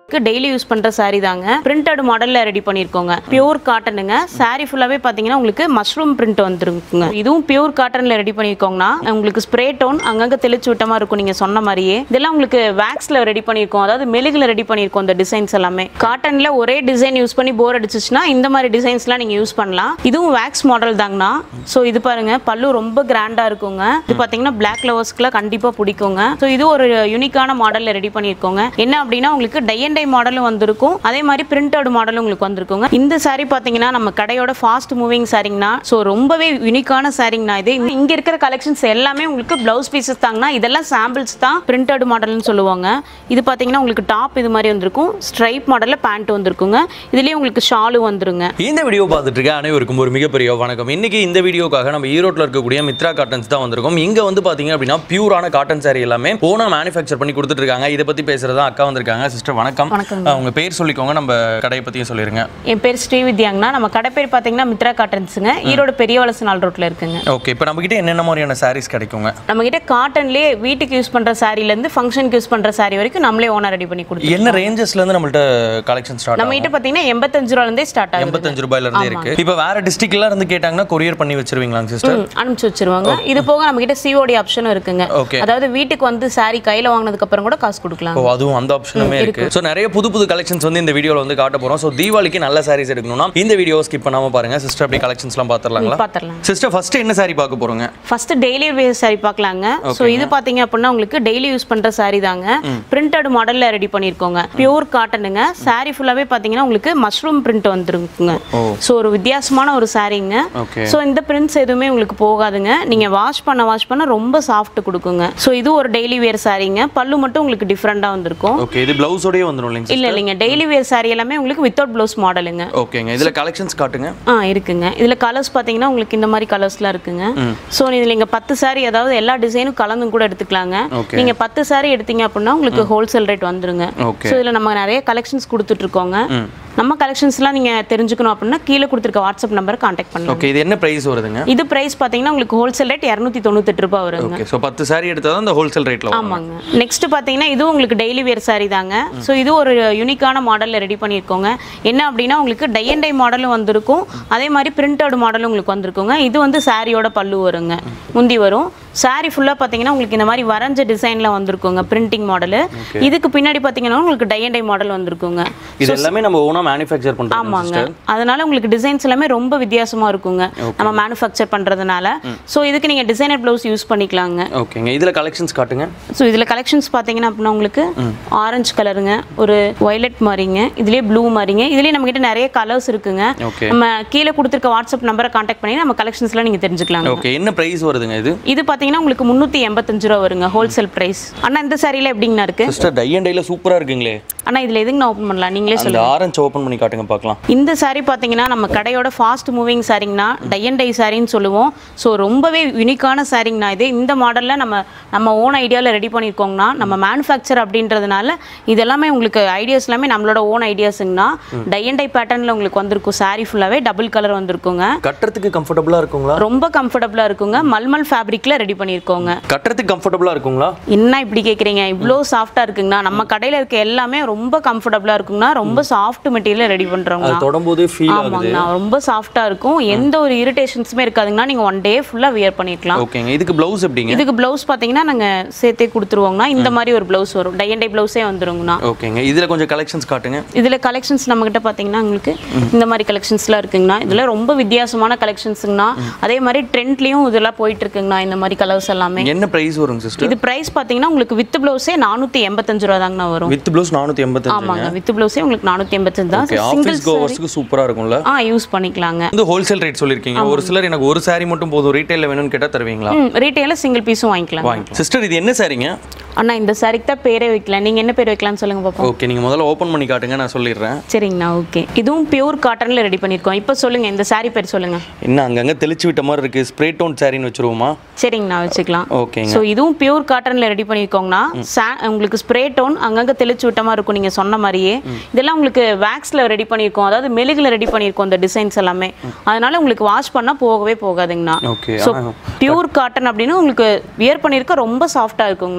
Daily use பண்ற saree தாங்க printed மாடல்ல ரெடி பண்ணிருக்கோங்க பியூர் காட்டனுங்க saree ஃபுல்லாவே பாத்தீங்கன்னா உங்களுக்கு மஷ்ரூம் பிரிண்ட் வந்துருக்குங்க இதுவும் பியூர் காட்டன்ல ரெடி பண்ணிருக்கோங்கன்னா உங்களுக்கு ஸ்ப்ரே டோன் அங்கங்க தெளிச்சு விட்ட மாதிரி இருக்கும் நீங்க சொன்ன மாதிரியே இதெல்லாம் உங்களுக்கு வேக்ஸ்ல ரெடி பண்ணிருக்கோம் அதாவது மெழுகுல ரெடி பண்ணிருக்கோம் இந்த டிசைன்ஸ் எல்லாமே காட்டன்ல ஒரே டிசைன் யூஸ் பண்ணி போர் அடிச்சிச்சுன்னா இந்த மாதிரி டிசைன்ஸ்லாம் நீங்க யூஸ் பண்ணலாம் இதுவும் வேக்ஸ் மாடல் தாங்கண்ணா ஸோ இது பாருங்க பல்லு ரொம்ப கிராண்டா இருக்குங்க இது பாத்தீங்கன்னா பிளாக் லவர்ஸ்க்குலாம் கண்டிப்பா பிடிக்குங்க ஸோ இது ஒரு யூனிக்கான மாடல்ல ரெடி பண்ணிருக்கோங்க என்ன அப்படின்னா உங்களுக்கு டை அண்ட் டை மாடலும் வந்திருக்கும் அதே மாதிரி பிரிண்டட் மாடலும் உங்களுக்கு வந்திருக்குங்க இந்த saree பாத்தீங்கன்னா நம்ம கடையோட ஃபாஸ்ட் மூவிங் சாரிங்கண்ணா ஸோ ரொம்பவே யூனிக்கான சாரிங்கண்ணா இது இங்க இருக்கிற கலெக்ஷன்ஸ் எல்லாமே உங்களுக்கு பிளவுஸ் பீசஸ் தாங்கண்ணா இதெல்லாம் சாம்பிள்ஸ் தான் பிரிண்டட் மாடல்னு சொல்லுவாங்க இது பாத்தீங்கன்னா உங்களுக்கு டாப் இது மாதிரி வந்திருக்கும் ஸ்ட்ரைப் மாடல்ல பேண்ட் வந்திருக்குங்க இதுலயே உங்களுக்கு ஷாலும் வந்துருங்க இந்த வீடியோ பார்த்துட்டு இருக்க அனைவருக்கும் ஒரு மிகப்பெரிய வணக்கம் இன்னைக்கு இந்த வீடியோக்காக நம்ம ஈரோட்டில் இருக்கக்கூடிய மித்ரா காட்டன்ஸ் தான் வந்திருக்கோம் இங்க வந்து பாத்தீங்க அப்படின்னா பியூரான காட்டன் saree எல்லாமே ஓனா மேனுஃபேக்சர் பண்ணி கொடுத்துட்டு இருக்காங்க இதை பத்தி பேசுறதா அக்கா வந்திருக்காங்க சிஸ்டர் வணக்கம் வணக்கங்க. அஹ் உங்க பேர் சொல்லிக்கோங்க நம்ம கடையை பத்தியும் சொல்லிருங்க என் பேர் ஸ்ரீவித்யாங்கண்ணா நம்ம கடை பேர் பாத்தீங்கன்னா மித்ரா காட்டன்ஸுங்க ஈரோடு பெரிய வலசு நாள் ரோட்ல இருக்குங்க ஓகே இப்போ நம்ம கிட்ட என்னென்ன மாதிரியான sarees கிடைக்குங்க நம்ம கிட்ட காட்டன்லயே வீட்டுக்கு யூஸ் பண்ற சாரில இருந்து ஃபங்க்ஷனுக்கு யூஸ் பண்ற சாரி வரைக்கும் நம்மளே ஓனா ரெடி பண்ணி கொடுத்துருவோம் என்ன ரேஞ்சஸ்ல இருந்து நம்மள்ட்ட கலெக்ஷன் ஸ்டார்ட் நம்ம கிட்ட பாத்தீங்கன்னா எண்பத்தஞ்சு ரூபால இருந்தே ஸ்டார்ட் ஆகுது எண்பத்தஞ்சு ரூபாயில இருந்தே இருக்கு இப்போ வேற டிஸ்ட்ரிக்ட்ல இருந்து கேட்டாங்கன்னா கொரியர் பண்ணி வச்சிருவீங்களாங்க சிஸ்டர் ம், அனுப்பிச்சு வச்சிருவாங்க இது போக நம்ம கிட்ட சிஓடி ஆப்ஷனும் இருக்குங்க Okay. அதாவது வீட்டுக்கு வந்து சாரி கையில வாங்கினதுக்கு அப்புறம் கூட காசு கொடுக்கலாம் ஓ அதுவும் அந்த ஆப்ஷனுமே இருக்கு ஸோ நிறைய புது புது கலெக்ஷன்ஸ் வந்து இந்த வீடியோல வந்து காட்ட போறோம் ஸோ தீபாவளிக்கு நல்ல சாரீஸ் எடுக்கணும்னா இந்த வீடியோ ஸ்கிப் பண்ணாம பாருங்க சிஸ்டர் அப்படி கலெக்ஷன்ஸ்லாம் பார்த்துடலாங்களா பாத்திரலாம் சிஸ்டர் ஃபர்ஸ்ட் என்ன சாரி பார்க்க போறோங்க ஃபர்ஸ்ட் டெய்லி வேர் சாரி பார்க்கலாங்க ஸோ இது பாத்தீங்க அப்படின்னா உங்களுக்கு டெய்லி யூஸ் பண்ற சாரி தாங்க பிரிண்டட் மாடல்ல ரெடி பண்ணிருக்கோங்க பியூர் காட்டனுங்க சாரி ஃபுல்லாவே பாத்தீங்கன்னா உங்களுக்கு மஷ்ரூம் பிரிண்ட் வந்துருக்குங்க ஓ. ஸோ ஒரு வித்தியாசமான ஒரு சாரீங்க ஓகே ஸோ இந்த பிரிண்ட்ஸ் எதுவுமே உங்களுக்கு போகாதுங்க நீங்க வாஷ் பண்ண வாஷ் பண்ண ரொம்ப சாஃப்ட் கொடுக்குங்க ஸோ இது ஒரு டெய்லி வேர் சாரீங்க பல்லு மட்டும் உங்களுக்கு டிஃப்ரெண்டா வந்திருக்கும் ஓகே இது பிளவுஸோடயே வந்துடும் இல்லைங்க இல்ல இல்லைங்க டெய்லி வேர் சாரி எல்லாமே உங்களுக்கு வித்தவுட் ப்ளவுஸ் மாடலுங்க ஓகேங்க இதுல கலெக்ஷன்ஸ் காட்டுங்க ஆ இருக்குங்க இதுல கலர்ஸ் பாத்தீங்கன்னா உங்களுக்கு இந்த மாதிரி கலர்ஸ்லாம் இருக்குங்க ஸோ இதுல நீங்க பத்து சாரி அதாவது எல்லா டிசைனும் கலந்தும் கூட எடுத்துக்கலாங்க Okay. நீங்க பத்து சாரி எடுத்தீங்க அப்படின்னா உங்களுக்கு ஹோல்சேல் ரேட் வந்துருங்க ஓகே ஸோ இதுல நம்ம நிறைய கலெக்ஷன்ஸ் கொடுத்துட்டு இருக்கோங்க நம்ம கலெக்ஷன்ஸ்லாம் நீங்க தெரிஞ்சுக்கணும் அப்படின்னா கீழே கொடுத்துருக்க வாட்ஸ்அப் நம்பர் கான்டாக்ட் பண்ணலாம் ஓகே இது என்ன பிரைஸ் வருதுங்க இது பிரைஸ் பாத்தீங்கன்னா உங்களுக்கு ஹோல்சேல் ரேட் இரநூத்தி தொண்ணூத்தெட்டு ரூபாய் வருங்க ஓகே ஸோ பத்து சாரி எடுத்தா தான் இந்த ஹோல்சேல் ரேட்ல வரும் ஆமாங்க நெக்ஸ்ட் பாத்தீங்கன்னா இது உங்களுக்கு டெய்லி வேர் saree தாங்க ஸோ இது ஒரு யூனிக்கான மாடல்ல ரெடி பண்ணியிருக்கோங்க என்ன அப்படின்னா உங்களுக்கு டை அண்ட் டை மாடலும் வந்திருக்கும் அதே மாதிரி பிரிண்டட் மாடலும் உங்களுக்கு வந்திருக்குங்க இது வந்து சாரியோட பல்லு வருங்க முந்தி வரும் saree ஃபுல்லா பாத்தீங்கன்னா உங்களுக்கு இந்த மாதிரி வரைஞ்ச டிசைன்ல வந்திருக்குங்க பிரிண்டிங் மாடல் இதுக்கு பின்னாடி பாத்தீங்கன்னா உங்களுக்கு டை அண்ட் டை மாடல் வந்திருக்குங்க இது எல்லாமே நம்ம ஓனா மேனுஃபேக்சர் பண்றோம் ஆமாங்க அதனால உங்களுக்கு டிசைன்ஸ் எல்லாமே ரொம்ப வித்தியாசமா இருக்குங்க நம்ம மேனுஃபேக்சர் பண்றதுனால ஸோ இதுக்கு நீங்க டிசைனர் ப்ளவுஸ் யூஸ் பண்ணிக்கலாங்க ஓகேங்க இதுல கலெக்ஷன்ஸ் காட்டுங்க ஸோ இதில் கலெக்ஷன்ஸ் பார்த்தீங்கன்னா அப்படின்னா உங்களுக்கு ஆரஞ்சு கலருங்க ஒரு வயலட் மாதிரிங்க இதுலேயே ப்ளூ மாதிரிங்க இதுலேயே நம்மகிட்ட நிறைய கலர்ஸ் இருக்குங்க ஓகே நம்ம கீழே கொடுத்துருக்க வாட்ஸ்அப் நம்பரை காண்டாக்ட் பண்ணி நம்ம கலெக்ஷன்ஸ்லாம் நீங்கள் தெரிஞ்சுக்கலாங்க ஓகே என்ன பிரைஸ் வருதுங்க இது இது பார்த்தீங்கன்னா உங்களுக்கு முந்நூற்றி எண்பத்தஞ்சு ரூபா வருங்க ஹோல்சேல் ப்ரைஸ் அண்ணா இந்த சாரியில் எப்படிங்கண்ணா இருக்கு சிஸ்டர் டை அண்ட் டைல சூப்பரா இருக்குங்களே அண்ணா இதில் எதுங்க நான் ஓப்பன் பண்ணலாம் நீங்களே அந்த சொல்லுங்க ஆரஞ்சு ஓபன் பண்ணி காட்டுங்க பார்க்கலாம் இந்த saree பார்த்தீங்கன்னா நம்ம கடையோட ஃபாஸ்ட் மூவிங் சாரிங்கண்ணா டை அண்ட் டை சாரின்னு சொல்லுவோம் ஸோ ரொம்பவே யூனிக்கான சாரிங்கண்ணா இது இந்த மாடலில் நம்ம நம்ம ஓன் ஐடியாவில் ரெடி பண்ணியிருக்கோங்கண்ணா நம்ம மேனுஃபேக்சர் அப்படின்றதுனால இது எல்லாமே உங்களுக்கு ஐடியாஸ் எல்லாமே நம்மளோட ஓன் ஐடியாஸுங்கண்ணா டை அண்ட் டை பேட்டர்னில் உங்களுக்கு வந்திருக்கும் saree ஃபுல்லாகவே டபுள் கலர் வந்திருக்குங்க கட்டுறதுக்கு கம்ஃபர்டபுளா இருக்குங்களா ரொம்ப கம்ஃபர்டபுளாக இருக்குங்க மல்மல் ஃபேப்ரிக்கில் ரெடி பண்ணியிருக்கோங்க கட்டுறதுக்கு கம்ஃபர்டபுளா இருக்குங்களா என்ன இப்படி கேட்குறீங்க இவ்வளோ சாஃப்டாக இருக்குங்கண்ணா நம்ம கடையில் இருக்க எல்லாமே ரொம்ப கம்ஃபர்டபுளாக இருக்குங்கண்ணா ரொம்ப சாஃப்ட் மெட்டீரியல் ரெடி பண்ணுறோங்க அது தொடும்போது ஃபீல் ஆகுது ஆமாங்கண்ணா ரொம்ப சாஃப்டா இருக்கும் எந்த ஒரு இரிட்டேஷன்ஸுமே இருக்காதுங்கண்ணா நீங்க ஒன் டே ஃபுல்லா வியர் பண்ணிக்கலாம் ஓகேங்க இதுக்கு பிளவுஸ் எப்படிங்க இதுக்கு பிளவுஸ் பாத்தீங்கன்னா நாங்க சேர்த்தே கொடுத்துருவோங்கண்ணா இந்த மாதிரி ஒரு பிளவுஸ் வரும் டை அண்ட் டை பிளவுஸே வந்துருங்கண்ணா ஓகேங்க இதுல கொஞ்சம் கலெக்ஷன்ஸ் காட்டுங்க இதுல கலெக்ஷன்ஸ் நம்ம கிட்ட பாத்தீங்கன்னா உங்களுக்கு இந்த மாதிரி கலெக்ஷன்ஸ்லாம் இருக்குங்கண்ணா இதுல ரொம்ப வித்தியாசமான கலெக்ஷன்ஸுங்கண்ணா அதே மாதிரி ட்ரெண்ட்லயும் இதெல்லாம் போயிட்டு இருக்குங்கண்ணா இந்த மாதிரி கலர்ஸ் எல்லாமே என்ன பிரைஸ் வருங்க சிஸ்டர் இது பிரைஸ் பாத்தீங்கன்னா உங்களுக்கு வித் பிளவுஸே நானூத்தி எண்பத்தஞ்சு ரூபா தாங்கண்ணா வரும் வித் பிளவுஸ் நானூத்தி எண்பத்தஞ்சு ஆமாங்க வித் பிளவுஸே உங்களுக்கு நானூத்தி எண்பத்தஞ்சு தான் ஓகே சிங்கிள் ஆஃபீஸ் கோவர்ஸ்க்கு சூப்பரா இருக்கும்ல ஆ யூஸ் பண்ணிக்கலாங்க வந்து ஹோல்சேல் ரேட் சொல்லிருக்கீங்க ஒரு சிலர் எனக்கு ஒரு saree மட்டும் போதும் ரீட்டைல்ல வேணும்னு கேட்டா தருவீங்களா ம் ரீட்டைல சிங்கிள் பீஸும் வாங்கிக்கலாம் வாங்கிக்கலாம் சிஸ்டர் இது என்ன சாரிங்க அண்ணா இந்த சாரிக்கு தான் பேரே வைக்கல நீங்க என்ன பேர் வைக்கலாம்னு சொல்லுங்க பாப்போம் ஓகே நீங்க முதல்ல ஓபன் பண்ணி காட்டுங்க நான் சொல்லிடுறேன் சரிங்கண்ணா ஓகே இதுவும் பியூர் காட்டன்ல ரெடி பண்ணிருக்கோம் இப்போ சொல்லுங்க இந்த சாரி பேர் சொல்லுங்க என்ன அங்கங்க தெளிச்சு விட்ட மாதிரி இருக்கு ஸ்ப்ரே டோன் சாரின்னு வச்சிருவோமா சரிங்கண்ணா வச்சுக்கலாம் ஓகேங்க ஸோ இதுவும் பியூர் காட்டன்ல ரெடி பண்ணியிருக்கோங்கண்ணா சா- உங்களுக்கு ஸ்ப்ரே டோன் அங்கங்க தெளிச்சு விட்ட மாதிரி இருக்கும் நீங்க சொன்ன மாதிரியே இதெல்லாம் உங்களுக்கு வேக்ஸ்ல ரெடி பண்ணியிருக்கோம் அதாவது மெழுகுல ரெடி பண்ணியிருக்கோம் இந்த டிசைன்ஸ் எல்லாமே அதனால உங்களுக்கு வாஷ் பண்ணா போகவே போகாதுங்கண்ணா ஓகே ஸோ பியூர் காட்டன் அப்படின்னு உங்களுக்கு வியர் பண்ணியிருக்க ரொம்ப சாஃப்டா இருக்குங்கண்ணா மெட்டீரியல்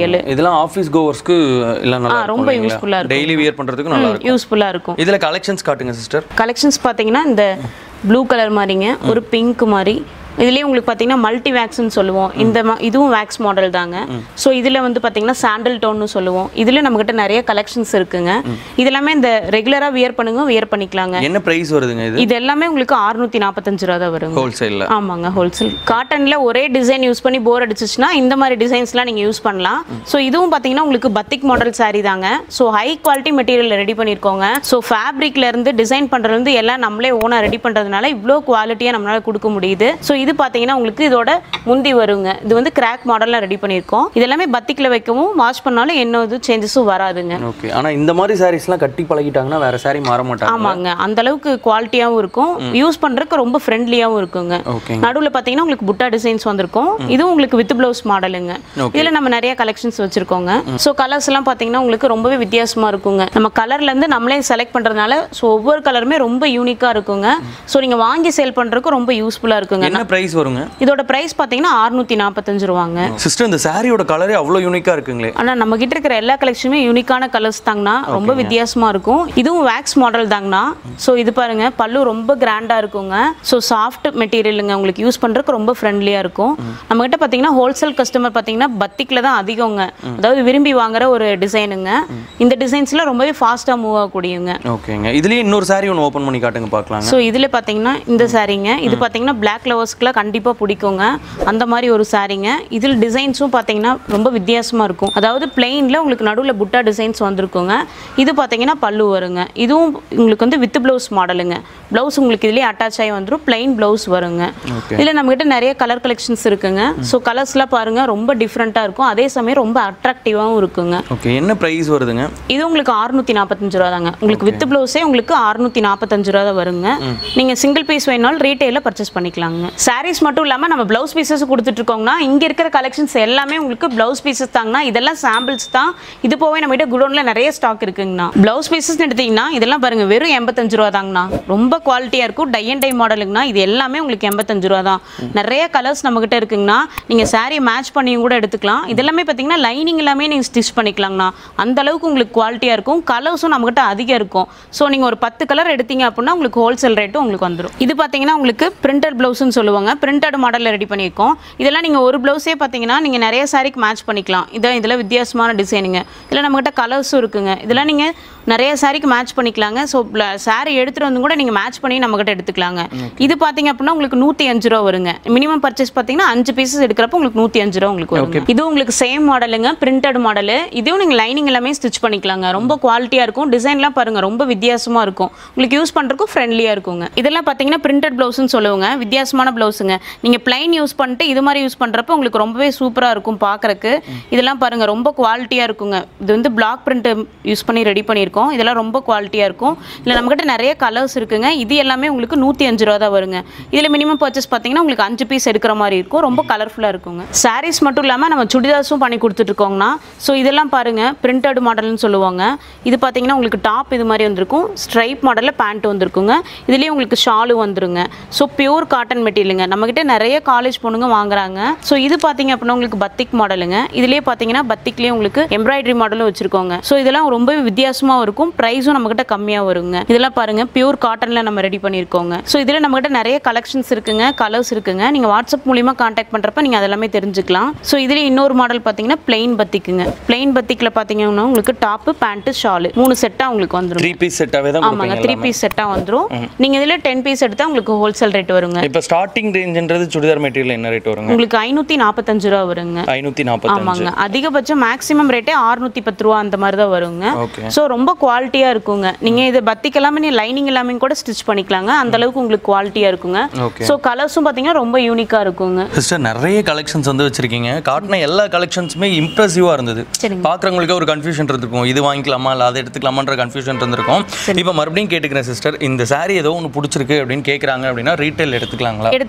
மெட்டீரியல் இதெல்லாம் ஆஃபீஸ் கோவர்ஸ்க்கு எல்லாம் நல்லா ரொம்ப useful-ஆ இருக்கும். டெய்லி வியர் பண்றதுக்கு நல்லா இருக்கும் யூஸ்ஃபுல்லாக இருக்கும் இதுல கலெக்ஷன்ஸ் காட்டுங்க சிஸ்டர் கலெக்ஷன்ஸ் பார்த்தீங்கன்னா இந்த ப்ளூ கலர் மாதிரிங்க ஒரு பிங்க் மாதிரி இதுலேயே உங்களுக்கு பார்த்தீங்கன்னா மல்டி வேக்ஸ்னு சொல்லுவோம் இந்த மா- இதுவும் வேக்ஸ் மாடல் தாங்க ஸோ இதில் வந்து பார்த்தீங்கன்னா சாண்டல் டோன்னு சொல்லுவோம் இதில் நம்மக்கிட்ட நிறைய கலெக்ஷன்ஸ் இருக்குங்க இது எல்லாமே இந்த ரெகுலராக வியர் பண்ணுங்க வியர் பண்ணிக்கலாங்க என்ன பிரைஸ் வருதுங்க இது இது எல்லாமே உங்களுக்கு அறுநூத்தி நாற்பத்தஞ்சு ரூபா தான் வருங்க ஹோல்சேல்ல ஆமாங்க ஹோல்சேல் காட்டன்ல ஒரே டிசைன் யூஸ் பண்ணி போர் அடிச்சிச்சுன்னா இந்த மாதிரி டிசைன்ஸ்லாம் நீங்க யூஸ் பண்ணலாம் ஸோ இதுவும் பார்த்தீங்கன்னா உங்களுக்கு பத்திக் மாடல் saree தாங்க so high quality material ready பண்ணியிருக்கோங்க ஸோ ஃபேப்ரிக்ல இருந்து டிசைன் பண்றதுல இருந்து எல்லாம் நம்மளே ஓனா ரெடி பண்றதுனால இவ்வளோ குவாலிட்டியாக நம்மளால கொடுக்க முடியுது ஸோ இது பார்த்தீங்கன்னா உங்களுக்கு இதோட முந்தி வருங்க இது வந்து கிராக் மாடல்ல ரெடி பண்ணியிருக்கோம் இது எல்லாமே பத்திக்ல வைக்கவும் வாஷ் பண்ணாலும் என்ன இது சேஞ்சஸும் வராதுங்க ஓகே ஆனா இந்த மாதிரி சாரீஸ்லாம் கட்டி பழகிட்டாங்கன்னா வேற சாரி மாற மாட்டாங்க ஆமாங்க அந்த அளவுக்கு குவாலிட்டியாகவும் இருக்கும் யூஸ் பண்றதுக்கு ரொம்ப ஃப்ரெண்ட்லியாகவும் இருக்குங்க ஓகே நடுவுல பாத்தீங்கன்னா உங்களுக்கு புட்டா டிசைன்ஸ் வந்திருக்கும் இதுவும் உங்களுக்கு வித் ப்ளவுஸ் மாடலுங்க Okay. இதுல நம்ம நிறைய கலெக்ஷன்ஸ் வச்சிருக்கோங்க ஸோ கலர்ஸ் எல்லாம் பாத்தீங்கன்னா உங்களுக்கு ரொம்பவே வித்தியாசமா இருக்குங்க நம்ம கலர்ல இருந்து நம்மளே செலக்ட் பண்றதுனால ஸோ ஒவ்வொரு கலருமே ரொம்ப யூனிக்கா இருக்குங்க ஸோ நீங்க வாங்கி சேல் பண்றதுக்கு ரொம்ப யூஸ்ஃபுல்லா இருக்குங்க என்ன பிரைஸ் வருங்க இதோட பிரைஸ் பாத்தீங்கன்னா அறுநூத்தி நாற்பத்தஞ்சு ரூபாங்க சிஸ்டர் இந்த சாரியோட கலரே அவ்வளோ யூனிக்கா இருக்குங்களே ஆனா நம்ம கிட்ட இருக்கிற எல்லா கலெக்ஷனுமே யூனிக்கான கலர்ஸ் தாங்கண்ணா ரொம்ப வித்தியாசமா இருக்கும் இதுவும் வேக்ஸ் மாடல் தாங்கண்ணா ஸோ இது பாருங்க பல்லு ரொம்ப கிராண்டா இருக்குங்க ஸோ சாஃப்ட் மெட்டீரியலுங்க உங்களுக்கு யூஸ் பண்றதுக்கு ரொம்ப ஃப்ரெண்ட்லியா இருக்கும் நம்ம கிட்ட பாத்தீங்கன்னா ஹோல்சேல் கஸ்டமர் பாத்தீங்கன்னா பத்திக்ல தான் அதிகங்க அதாவது விரும்பி வாங்குற ஒரு டிசைனுங்க இந்த டிசைன்ஸ்ல ரொம்பவே ஃபாஸ்டா மூவ் ஆகக்கூடியங்க ஓகேங்க இதுலயே இன்னொரு சாரி ஒன்று ஓப்பன் பண்ணி காட்டுங்க பார்க்கலாங்க ஸோ இதில் பார்த்தீங்கன்னா இந்த சாரீங்க இது பார்த்தீங்கன்னா பிளாக் லவர்ஸ்க்குலாம் கண்டிப்பாக பிடிக்குங்க அந்த மாதிரி ஒரு சாரீங்க இதில் டிசைன்ஸும் பார்த்தீங்கன்னா ரொம்ப வித்தியாசமாக இருக்கும் அதாவது பிளெயினில் உங்களுக்கு நடுவில் புட்டா டிசைன்ஸ் வந்திருக்குங்க இது பார்த்தீங்கன்னா பல்லு வருங்க இதுவும் உங்களுக்கு வந்து வித் ப்ளவுஸ் மாடலுங்க ப்ளவுஸ் உங்களுக்கு இதுலேயே அட்டாச் ஆகி வந்துடும் பிளெயின் ப்ளவுஸ் வருங்க ஓகே இதில் நம்மகிட்ட நிறைய கலர் கலெக்ஷன்ஸ் இருக்குங்க ஸோ கலர்ஸ்லாம் பாருங்கள் ரொம்ப டிஃப்ரெண்ட்டாக இருக்கும் அதே சமயம் ரொம்ப அட்ராக்டிவாகவும் இருக்குங்க ஓகே என்ன பிரைஸ் வருதுங்க இது உங்களுக்கு அறுநூத்தி நாற்பத்தஞ்சு ரூபா தாங்க உங்களுக்கு வித் ப்ளவுஸே உங்களுக்கு அறுநூத்தி நாற்பத்தஞ்சு ரூபா தான் வருங்க நீங்க சிங்கிள் பீஸ் வேணாலும் ரீட்டைலில் பர்ச்சேஸ் பண்ணிக்கலாங்க சாரீஸ் மட்டும் இல்லாம நம்ம ப்ளவுஸ் பீசஸ் கொடுத்துட்டு இருக்கோங்கன்னா இங்க இருக்கிற கலெக்ஷன்ஸ் எல்லாமே உங்களுக்கு ப்ளவுஸ் பீசஸ் தாங்கண்ணா இதெல்லாம் சாம்பிள்ஸ் தான் இது போவே நம்ம கிட்ட குடோன்ல நிறைய ஸ்டாக் இருக்குங்கண்ணா ப்ளவுஸ் பீசஸ் எடுத்தீங்கன்னா இதெல்லாம் பாருங்க வெறும் எண்பத்தஞ்சு ரூபா தாங்கண்ணா ரொம்ப குவாலிட்டியா இருக்கும் டை அண்ட் டை மாடலுங்கண்ணா இது எல்லாமே உங்களுக்கு எண்பத்தஞ்சு ரூபா தான் நிறைய கலர்ஸ் நம்ம கிட்ட இருக்குங்கண்ணா நீங்க saree மேட்ச் பண்ணியும் கூட எடுத்துக்கலாம் இதெல்லாமே பார்த்தீங்கன்னா லைனிங் எல்லாமே நீங்கள் ஸ்டிச் பண்ணிக்கலாங்கண்ணா அந்த அளவுக்கு உங்களுக்கு குவாலிட்டியாக இருக்கும் கலர்ஸும் நம்மகிட்ட அதிகம் இருக்கும் ஸோ நீங்கள் ஒரு பத்து கலர் எடுத்தீங்க அப்படின்னா உங்களுக்கு ஹோல்சேல் ரேட்டும் உங்களுக்கு வந்துடும் இது பார்த்தீங்கன்னா உங்களுக்கு பிரிண்டட் ப்ளவுஸ்னு சொல்லுவாங்க பிரிண்டட் மாடலில் ரெடி பண்ணியிருக்கோம் இதெல்லாம் நீங்கள் ஒரு ப்ளவுஸே பார்த்தீங்கன்னா நீங்கள் நிறைய சாரிக்கு மேட்ச் பண்ணிக்கலாம் இதான் இதில் வித்தியாசமான டிசைனுங்க இதில் நம்மகிட்ட கலர்ஸும் இருக்குங்க இதெல்லாம் நீங்கள் நிறைய சாரிக்கு மேட்ச் பண்ணிக்கலாங்க ஸோ saree எடுத்துகிட்டு வந்து கூட நீங்கள் மேட்ச் பண்ணி நம்மகிட்ட எடுத்துக்கலாங்க இது பார்த்தீங்க அப்படின்னா உங்களுக்கு நூற்றி அஞ்சு ரூபா வருங்க மினிமம் பர்ச்சேஸ் பார்த்தீங்கன்னா அஞ்சு பீசஸ் எடுக்கிறப்ப உங்களுக்கு நூற்றி அஞ்சு ரூபா உங்களுக்கு வருங்க இது உங்களுக்கு சேம் மாடலுங்க பிரிண்டட் மாடலு இதுவும் நீங்கள் லைனிங் எல்லாமே ஸ்டிச் பண்ணிக்கலாங்க ரொம்ப குவாலிட்டியாக இருக்கும் டிசைன்லாம் பாருங்க ரொம்ப வித்தியாசமாக இருக்கும் உங்களுக்கு யூஸ் பண்ணுறதுக்கும் ஃப்ரெண்ட்லியாக இருக்குங்க இதெல்லாம் பார்த்தீங்கன்னா பிரிண்டட் ப்ளவுஸ்னு சொல்லுவாங்க வித்தியாசமான ப்ளவுஸுங்க நீங்கள் பிளைன் யூஸ் பண்ணிட்டு இது மாதிரி யூஸ் பண்ணுறப்ப உங்களுக்கு ரொம்பவே சூப்பராக இருக்கும் பார்க்கறக்கு இதெல்லாம் பாருங்க ரொம்ப குவாலிட்டியாக இருக்குங்க இது வந்து பிளாக் பிரிண்ட் யூஸ் பண்ணி ரெடி பண்ணியிருக்கோம் இதெல்லாம் ரொம்ப குவாலிட்டியாக இருக்கும் இதில் நம்மக்கிட்ட நிறைய கலர்ஸ் இருக்குங்க இது எல்லாமே உங்களுக்கு நூற்றி அஞ்சு ரூபா தான் வருங்க இதில் மினிமம் பர்ச்சேஸ் பார்த்தீங்கன்னா உங்களுக்கு அஞ்சு பீஸ் எடுக்கிற மாதிரி இருக்கும் ரொம்ப கலர்ஃபுல்லாக இருக்குங்க சாரீஸ் மட்டும் இல்லாமல் நம்ம சுடிதார்ஸும் பண்ணி கொடுத்துட்ருக்கோங்கண்ணா ஸோ இதெல்லாம் பாருங்கள் பிரிண்டட் மாடல்னு சொல்லுவாங்க இது பார்த்தீங்கன்னா உங்களுக்கு டாப் இது மாதிரி வந்திருக்கும் ஸ்ட்ரைப் மாடலில் பேண்ட் வந்திருக்குங்க இதுலேயே உங்களுக்கு ஷாலு வந்துருங்க ஸோ பியூர் காட்டன் மெட்டீரியலுங்க நம்மக்கிட்ட நிறைய காலேஜ் பொண்ணுங்க வாங்குறாங்க ஸோ இது பார்த்தீங்க அப்படின்னா உங்களுக்கு பத்திக் மாடலுங்க இதுலேயே பார்த்தீங்கன்னா பத்திக்லேயே உங்களுக்கு எம்ப்ராய்டரி மாடலும் வச்சுருக்கோங்க ஸோ இதெல்லாம் ரொம்பவே வித்தியாசமாக இருக்கும் ப்ரைஸும் நம்மக்கிட்ட கம்மியாக வருங்க இதெல்லாம் பாருங்கள் பியூர் காட்டனில் நம்ம ரெடி பண்ணியிருக்கோங்க ஸோ இதில் நம்மக்கிட்ட நிறைய கலெக்ஷன்ஸ் இருக்குங்க கலர்ஸ் இருக்குங்க நீங்கள் வாட்ஸ்அப் மூலியமாக காண்டாக்ட் பண்ணுறப்ப நீங்கள் அதெல்லாமே தெரிஞ்சுக்கலாம் ஸோ இதில் இன்னொரு மாடல் பார்த்தீங்கன்னா பிளெயின் பத்திக்குங்க பிளெயின் பத்திக்கில் பார்த்தீங்கன்னா உங்களுக்கு டாப்பு பேண்ட்டு ஷாலு மூணு செட்டாக உங்களுக்கு வந்துடும் த்ரீ பீஸ் செட்டாகவே தான் ஆமாங்க கொடுப்பீங்க த்ரீ பீஸ் செட்டாக வந்துடும் நீங்கள் இதில் டென் பீஸ் எடுத்தால் உங்களுக்கு ஹோல்சேல் ரேட் வருங்க இப்போ ஸ்டார்டிங் ரேஞ்சுன்றது சுடிதார் மெட்டீரியல் என்ன ரேட் வருங்க உங்களுக்கு ஐநூற்றி நாற்பத்தஞ்சு ரூபா வருங்க ஐநூற்றி நாற்பத்தஞ்சு ஆமாங்க அதிகபட்சம் மேக்ஸிமம் ரேட்டே அறுநூத்தி பத்து ரூபா அந்த மாதிரி தான் வருங்க ஓகே ஸோ ரொம்ப குவாலிட்டியாக இருக்குங்க நீங்கள் இது பத்திக்கு எல்லாமே நீ லைனிங் எல்லாமே கூட ஸ்டிச் பண்ணிக்கலாங்க அந்த அளவுக்கு உங்களுக்கு குவாலிட்டியாக இருக்குங்க ஓகே ஸோ கலர்ஸும் பார்த்தீங்கன்னா ரொம்ப யூனிக்காக இருக்குங்க சிஸ்டர் நிறைய கலெக்ஷன்ஸ் வந்து வச்சிருக்கீங்க காட்டின எல்லா கலெக்ஷன்ஸுமே இம்ப்ரெசிவாக இருந்தது சரிங்க. பார்க்குறவங்களுக்கு ஒரு கன்ஃபியூஷன் இருந்திருக்கும் இது வாங்கிக்கலாமா இல்லை அதை எடுத்துக்கலாமான்ற கன்ஃபியூஷன் இருந்திருக்கும் இப்போ மறுபடியும் கேட்டுக்கிறேன் சிஸ்டர் இந்த saree ஏதோ ஒன்று பிடிச்சிருக்கு அப்படின்னு கேட்குறாங்க அப்படின்னா ரீட்டைல் எடுத்துக்கலாங்களா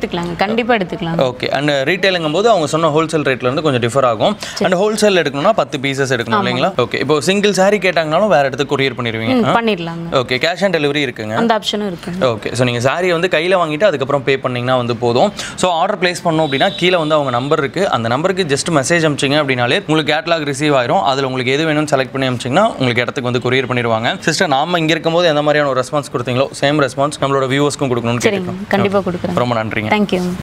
எடுத்துக்கலாங்க கண்டிப்பா எடுத்துக்கலாம் ஓகே அண்ட் ரீட்டைலுங்கும் போது அவங்க சொன்ன ஹோல்சேல் ரேட்ல இருந்து கொஞ்சம் டிஃபர் ஆகும் அண்ட் ஹோல்சேல் எடுக்கணும்னா பத்து பீசஸ் எடுக்கணும் இல்லைங்களா ஓகே இப்போ சிங்கிள் saree கேட்டாங்கனாலும் வேற இடத்துக்கு கொரியர் பண்ணிடுவீங்க ம், பண்ணிடலாங்க ஓகே கேஷ் ஆன் டெலிவரி இருக்குங்க அந்த ஆப்ஷனும் இருக்கு ஓகே ஸோ நீங்கள் சாரியை வந்து கையில் வாங்கிட்டு அதுக்கப்புறம் பே பண்ணிங்கன்னா வந்து போதும் ஸோ ஆர்டர் ப்ளேஸ் பண்ணோம் அப்படின்னா கீழே வந்து அவங்க நம்பர் இருக்குது அந்த நம்பருக்கு ஜஸ்ட் மெசேஜ் அமிச்சிங்க அப்படின்னாலே உங்களுக்கு கேட்லாக் ரிசீவ் ஆயிரும் அதில் உங்களுக்கு எது வேணும்னு செலக்ட் பண்ணி அமிச்சிங்கன்னா உங்களுக்கு இடத்துக்கு வந்து கொரியர் பண்ணிடுவாங்க சிஸ்டர் நாம இங்கே இருக்கும்போது எந்த மாதிரியான ஒரு ரெஸ்பான்ஸ் கொடுத்தீங்களோ சேம் ரெஸ்பான்ஸ் நம்மளோட வியூவர்ஸ்க்கும் கொடுக்கணும்னு சரிங்க கேட்டுக்கிறோம் கண்டிப்பா கொடுக்குறேன் ரொம்ப நன்றிங்க தேங்க்யூ